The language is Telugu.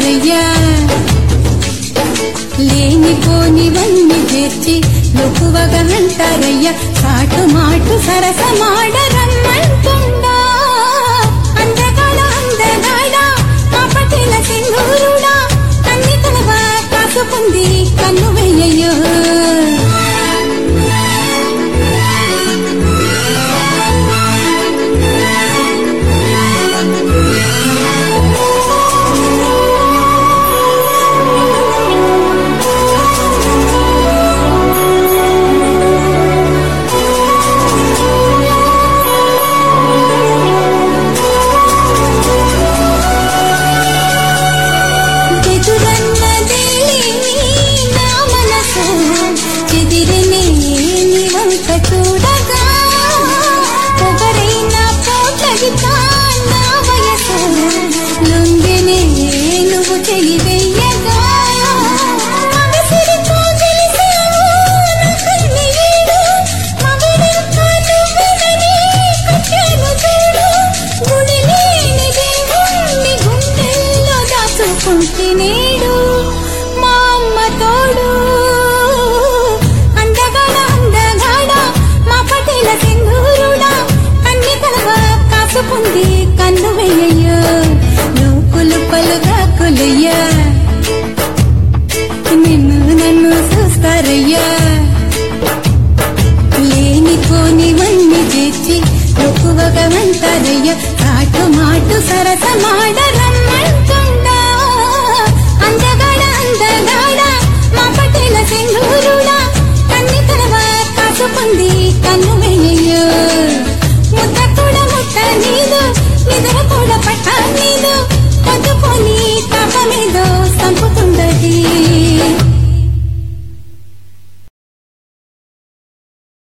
చూస్తారయ్యా లేనిపోనివన్నీ చేర్చి లోకువగా అంటారయ్యా కాటు మాటు సరసమాడ రమ్మంటుండా అందగాడ అందగాడ కాపటిల సింధూరుడా కన్ని తలవ కాసుకుంది కన్ను వెయ్యయ్యో ఎదురన్నదే నా మనసు ఎదిరినే నీ వంక చూడగా పొగరైన పోటగితా నా వయసు లొంగినే నువ్వు తెలివెయ్యగా మనసిరితో తెలిసావు నా కన్నీడు మగడంతా నువ్వెనని కట్టాను చూడు గుడి లేని దేవుణ్ణి గుండెల్లో దాచుకుంటే నేడు మా అమ్మ తోడు అందగాడ అందగాడ మా పటేల సింధూరుడా కన్ని తలవ కాసుకుంది కన్ను వెయ్యయ్యో లోకులు పలుగా కొలయ్యా నిన్ను నన్ను చూస్తారయ్యా లేనిపోనివన్నీ చేర్చి ఎక్కువగా అంటారయ్య కాటు మాటు సరసమాడ రమ్మ